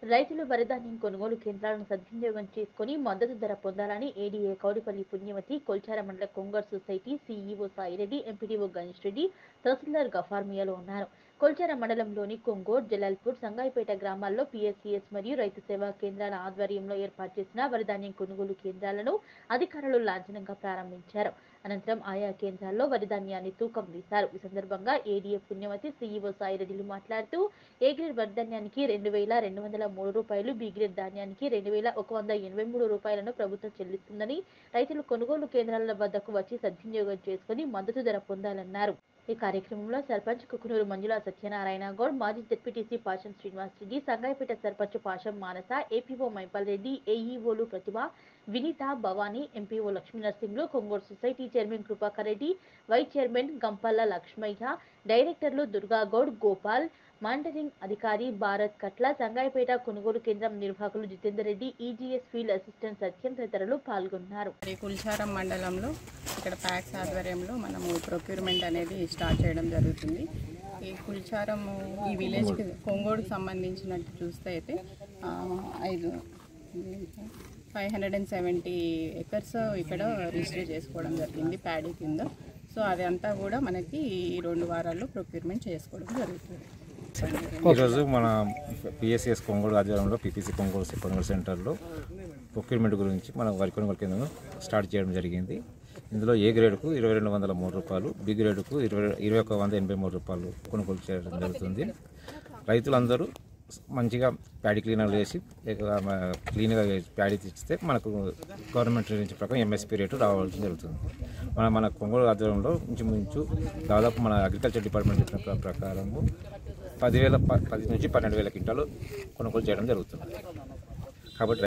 రైతులు వరిధాన్యం కొనుగోలు కేంద్రాలను సద్వినియోగం చేసుకుని మద్దతు ధర పొందాలని ఏడీఏ కౌడిపల్లి పుణ్యవతి కొల్చార మండల Kongar society CEO Saireddy MPDO Ganesh Reddy tahsildar గఫార్మియాలో ఉన్నారు కొల్చార మండలంలోని కొంగోడ్ జలాల్పూర్ సంగాయిపేట గ్రామాల్లో పీఎస్సీఎస్ మరియు రైతు సేవా కేంద్రాల ఆధ్వర్యంలో ఏర్పాటు చేసిన వరిధాన్యం కొనుగోలు కేంద్రాలను అధికారులు లాంఛనంగా ప్రారంభించారు అనంతరం ఆయా కేంద్రాల్లో వరిధాన్యాన్ని తూకం వేశారు ఈ సందర్భంగా ఏడీఏ పుణ్యవతి సీఈఓ సాయిరెడ్డిలు మాట్లాడుతూ ఏ గ్రేడ్ వరిధాన్యానికి రెండు వేల రెండు వందల మూడు రూపాయలు బి గ్రేడ్ ధాన్యానికి రెండు వేల ఒక వంద ఎనభై మూడు రూపాయలను ప్రభుత్వం చెల్లిస్తుందని రైతులు కొనుగోలు కేంద్రాల వద్దకు వచ్చి సద్వినియోగం చేసుకుని మద్దతు ధర పొందాలన్నారు ఈ కార్యక్రమంలో సర్పంచ్ కుకునూరు మంజుల సత్యనారాయణ గౌడ్ మాజీ జెడ్పీటీసీ పాషం శ్రీనివాస్ రెడ్డి సంగాయపేట సర్పంచ్ పాషం మానస ఏపీఓ మైపాల్ రెడ్డి ఏఈఓలు Prathibha Vineetha Bhavani MPO Lakshmi Narasimhulu Kongodu society chairman Krupakar Reddy vice chairman Gampalla Lakshmaiah డైరెక్టర్లు దుర్గాగౌడ్ గోపాల్ మానిటరింగ్ అధికారి భారత్ కట్ల సంగాయపేట కొనుగోలు కేంద్రం నిర్వాహకులు Jitender Reddy EGS field assistant Satyam తదితరులు పాల్గొన్నారు మరి కుల్చారం మండలంలో ఇక్కడ ప్యాక్స్ ఆధ్వర్యంలో మనము ప్రొక్యూర్మెంట్ అనేది స్టార్ట్ చేయడం జరుగుతుంది ఈ కుల్చారం ఈ విలేజ్కి కొంగోడుకు సంబంధించినట్టు చూస్తే అయితే ఆ, ఐదు five hundred and seventy acres ఇక్కడ రిజిస్టర్ చేసుకోవడం జరిగింది ప్యాడీ కింద సో అదంతా కూడా మనకి ఈ రెండు వారాల్లో ప్రొక్యూర్మెంట్ చేసుకోవడం జరుగుతుంది ఈరోజు మన పిఎస్సిఎస్ కొనుగోలు ఆధ్వర్యంలో పీపీసీ కొనుగోలు కొనుగోలు సెంటర్లో ప్రొక్యూర్మెంట్ గురించి మన వరి కొనుగోలు కేంద్రం స్టార్ట్ చేయడం జరిగింది ఇందులో ఏ గ్రేడ్కు ఇరవై రెండు వందల మూడు రూపాయలు బి గ్రేడ్కు ఇరవై ఇరవై ఒక వంద ఎనభై మూడు రూపాయలు కొనుగోలు చేయడం జరుగుతుంది రైతులందరూ మంచిగా ప్యాడీ క్లీనర్లు వేసి క్లీన్గా ప్యాడీ తెచ్చితే మనకు గవర్నమెంట్ నుంచి ప్రకారం ఎంఎస్పీ రేటు రావాల్సి జరుగుతుంది మన మన కొనుగోలు ఆధ్వర్యంలో ఇంచుమించు దాదాపు మన అగ్రికల్చర్ డిపార్ట్మెంట్ చెప్పిన ప్ర- ప్రకారము పదివేల ప- పది నుంచి పన్నెండు వేల క్వింటాలు కొనుగోలు చేయడం జరుగుతుంది కాబట్టి